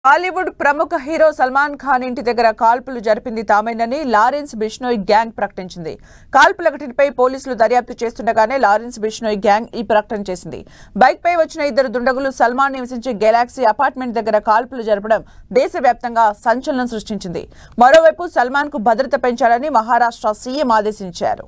Hollywood ప్రముఖ hero Salman Khan ఇంటి దగ్గర కాల్పులు జరిపింది తామేనని లారెన్స్ బిష్నోయ్ గ్యాంగ్ ప్రకటించింది కాల్పుల ఘటనపై పోలీసులు దర్యాప్తు చేస్తుండగానే లారెన్స్ బిష్నోయ్ గ్యాంగ్ ఈ ప్రకటన చేసింది బైక్ పై వచ్చిన ఇద్దరు దుండగులు సల్మాన్ నివసించే గెలాక్సీ అపార్ట్మెంట్ దగ్గర కాల్పులు జరపడం దేశవ్యాప్తంగా సంచలనం సృష్టించింది మరోవైపు సల్మాన్ కు భద్రత పెంచాలని మహారాష్ట్ర సీఎం ఆదేశించారు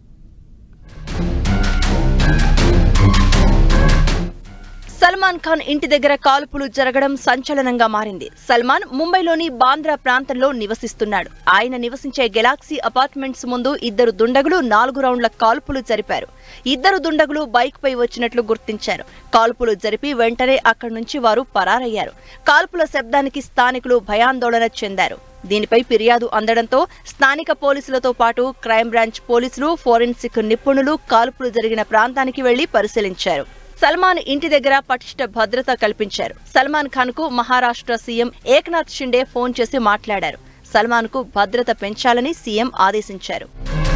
సల్మాన్ ఖాన్ ఇంటి దగ్గర కాల్పులు జరగడం సంచలనంగా మారింది సల్మాన్ ముంబైలోని బాంద్రా ప్రాంతంలో నివసిస్తున్నాడు ఆయన నివసించే గెలాక్సీ అపార్ట్మెంట్స్ ముందు ఇద్దరు దుండగులు నాలుగు రౌండ్ల కాల్పులు జరిపారు ఇద్దరు దుండగులు బైక్ పై వచ్చినట్లు గుర్తించారు కాల్పులు జరిపి వెంటనే అక్కడి నుంచి వారు పరారయ్యారు కాల్పుల శబ్దానికి స్థానికులు భయాందోళన చెందారు దీనిపై ఫిర్యాదు అందడంతో స్థానిక పోలీసులతో పాటు క్రైమ్ బ్రాంచ్ పోలీసులు ఫోరెన్సిక్ నిపుణులు కాల్పులు జరిగిన ప్రాంతానికి వెళ్లి పరిశీలించారు సల్మాన్ ఇంటి దగ్గర పటిష్ట భద్రత కల్పించారు సల్మాన్ ఖాన్ కు మహారాష్ట్ర సీఎం ఏక్నాథ్ షిండే ఫోన్ చేసి మాట్లాడారు సల్మాన్ కు భద్రత పెంచాలని సీఎం ఆదేశించారు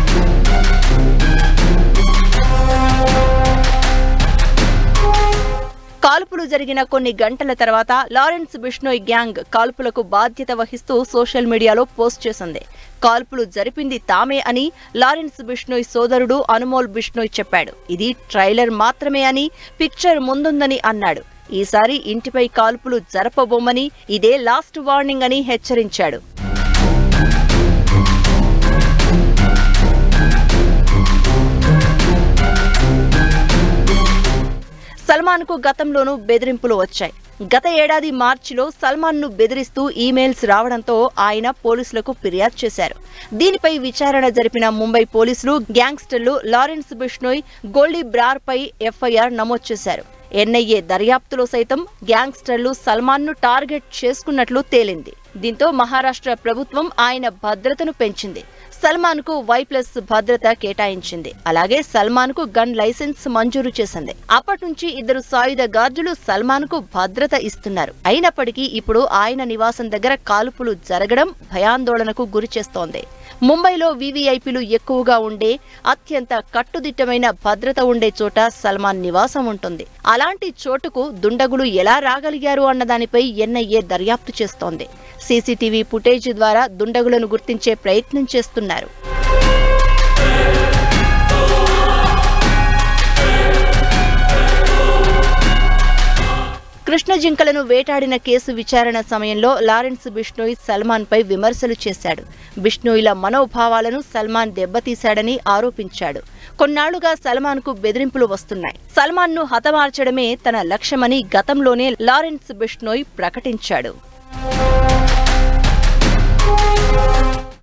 కాల్పులు జరిగిన కొన్ని గంటల తర్వాత లారెన్స్ బిష్నోయ్ గ్యాంగ్ కాల్పులకు బాధ్యత వహిస్తూ సోషల్ మీడియాలో పోస్ట్ చేసింది కాల్పులు జరిపింది తామే అని లారెన్స్ బిష్నోయ్ సోదరుడు అనుమోల్ బిష్నోయ్ చెప్పాడు ఇది ట్రైలర్ మాత్రమే అని పిక్చర్ ముందుందని అన్నాడు ఈసారి ఇంటిపై కాల్పులు జరపబోమని ఇదే లాస్ట్ వార్నింగ్ అని హెచ్చరించాడు సల్మాన్ కు గతంలోనూ బెదిరింపులు వచ్చాయి గత ఏడాది మార్చిలో సల్మాన్ ను బెదిరిస్తూ ఈమెయిల్స్ రావడంతో ఆయన పోలీసులకు ఫిర్యాదు చేశారు దీనిపై విచారణ జరిపిన ముంబై పోలీసులు గ్యాంగ్స్టర్లు లారెన్స్ బిష్నోయ్ గోల్డీ బ్రార్ పై ఎఫ్ఐఆర్ నమోదు చేశారు ఎన్ఐఏ దర్యాప్తులో సైతం గ్యాంగ్స్టర్లు సల్మాన్ ను టార్గెట్ చేసుకున్నట్లు తేలింది దీంతో మహారాష్ట్ర ప్రభుత్వం ఆయన భద్రతను పెంచింది సల్మాన్ కు వై ప్లస్ భద్రత కేటాయించింది అలాగే సల్మాన్ కు గన్ లైసెన్స్ మంజూరు చేసింది అప్పటి నుంచి ఇద్దరు సాయుధ గార్డులు సల్మాన్ కు భద్రత ఇస్తున్నారు అయినప్పటికీ ఇప్పుడు ఆయన నివాసం దగ్గర కాల్పులు జరగడం భయాందోళనకు గురి చేస్తోంది ముంబైలో వీవీఐపీలు ఎక్కువగా ఉండే అత్యంత కట్టుదిట్టమైన భద్రత ఉండే చోట సల్మాన్ నివాసం ఉంటుంది అలాంటి చోటుకు దుండగులు ఎలా రాగలిగారు అన్న దానిపై ఎన్ఐఏ దర్యాప్తు చేస్తోంది సీసీటీవీ ఫుటేజ్ ద్వారా దుండగులను గుర్తించే ప్రయత్నం చేస్తున్నారు కృష్ణ జింకలను వేటాడిన కేసు విచారణ సమయంలో లారెన్స్ బిష్నోయ్ సల్మాన్ పై విమర్శలు చేశాడు బిష్నోయ్ల మనోభావాలను సల్మాన్ దెబ్బతీశాడని ఆరోపించాడు కొన్నాళ్లుగా సల్మాన్ కు బెదిరింపులు వస్తున్నాయి సల్మాన్ ను హతమార్చడమే తన లక్ష్యమని గతంలోనే లారెన్స్ బిష్నోయ్ ప్రకటించాడు